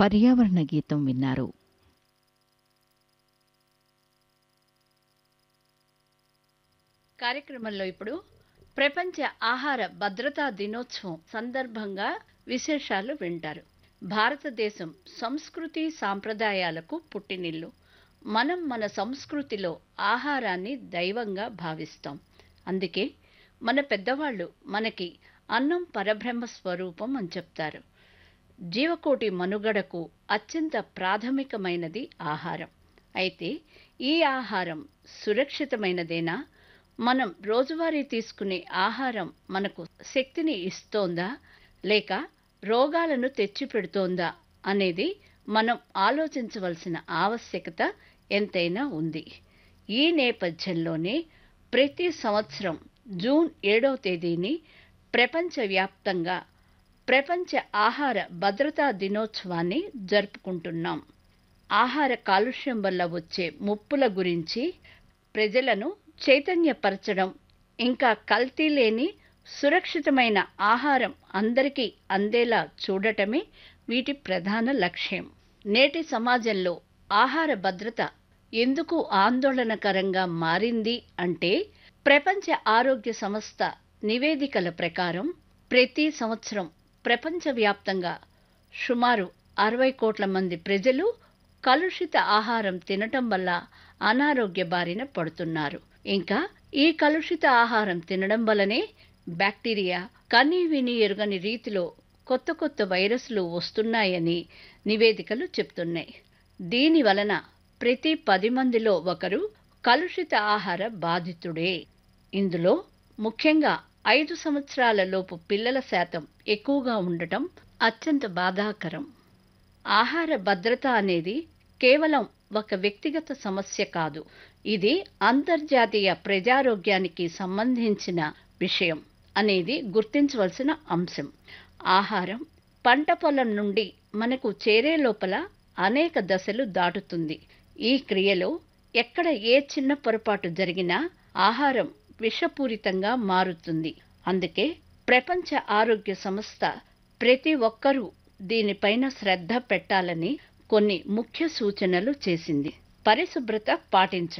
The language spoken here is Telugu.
పర్యావరణ గీతం విన్నారు కార్యక్రమంలో ఇప్పుడు ప్రపంచ ఆహార భద్రతా దినోత్సవం సందర్భంగా విశేషాలు వింటారు భారతదేశం సంస్కృతి సాంప్రదాయాలకు పుట్టినిల్లు మనం మన సంస్కృతిలో ఆహారాన్ని దైవంగా భావిస్తాం అందుకే మన పెద్దవాళ్ళు మనకి అన్నం పరబ్రహ్మ స్వరూపం అని చెప్తారు జీవకోటి మనుగడకు అత్యంత ప్రాథమికమైనది ఆహారం అయితే ఈ ఆహారం సురక్షితమైనదేనా మనం రోజువారీ తీసుకునే ఆహారం మనకు శక్తిని ఇస్తోందా లేక రోగాలను తెచ్చిపెడుతోందా అనేది మనం ఆలోచించవలసిన ఆవశ్యకత ఎంతైనా ఉంది ఈ నేపథ్యంలోనే ప్రతి సంవత్సరం జూన్ ఏడవ తేదీని ప్రపంచవ్యాప్తంగా ప్రపంచ ఆహార భద్రతా దినోత్సవాన్ని జరుపుకుంటున్నాం ఆహార కాలుష్యం వల్ల వచ్చే ముప్పుల గురించి ప్రజలను చైతన్యపరచడం ఇంకా కల్తీ లేని సురక్షితమైన ఆహారం అందరికీ అందేలా చూడటమే వీటి ప్రధాన లక్ష్యం నేటి సమాజంలో ఆహార భద్రత ఎందుకు ఆందోళనకరంగా మారింది అంటే ప్రపంచ ఆరోగ్య సంస్థ నివేదికల ప్రకారం ప్రతి సంవత్సరం ప్రపంచవ్యాప్తంగా సుమారు అరవై కోట్ల మంది ప్రజలు కలుషిత ఆహారం తినటం వల్ల అనారోగ్య బారిన పడుతున్నారు ఇంకా ఈ కలుషిత ఆహారం తినడం వల్లనే బ్యాక్టీరియా కని విని ఎరుగని రీతిలో కొత్త కొత్త వైరస్లు వస్తున్నాయని నివేదికలు చెప్తున్నాయి దీని వలన ప్రతి పది మందిలో ఒకరు కలుషిత ఆహార బాధితుడే ఇందులో ముఖ్యంగా ఐదు సంవత్సరాల లోపు పిల్లల శాతం ఎక్కువగా ఉండటం అత్యంత బాధాకరం ఆహార భద్రత అనేది కేవలం ఒక వ్యక్తిగత సమస్య కాదు ఇది అంతర్జాతీయ ప్రజారోగ్యానికి సంబంధించిన విషయం అనేది గుర్తించవలసిన అంశం ఆహారం పంట పొలం నుండి మనకు చేరే లోపల అనేక దశలు దాటుతుంది ఈ క్రియలో ఎక్కడ ఏ చిన్న పొరపాటు జరిగినా ఆహారం విషపూరితంగా మారుతుంది అందుకే ప్రపంచ ఆరోగ్య సంస్థ ప్రతి ఒక్కరూ దీనిపైన శ్రద్ధ పెట్టాలని కొన్ని ముఖ్య సూచనలు చేసింది పరిశుభ్రత పాటించడం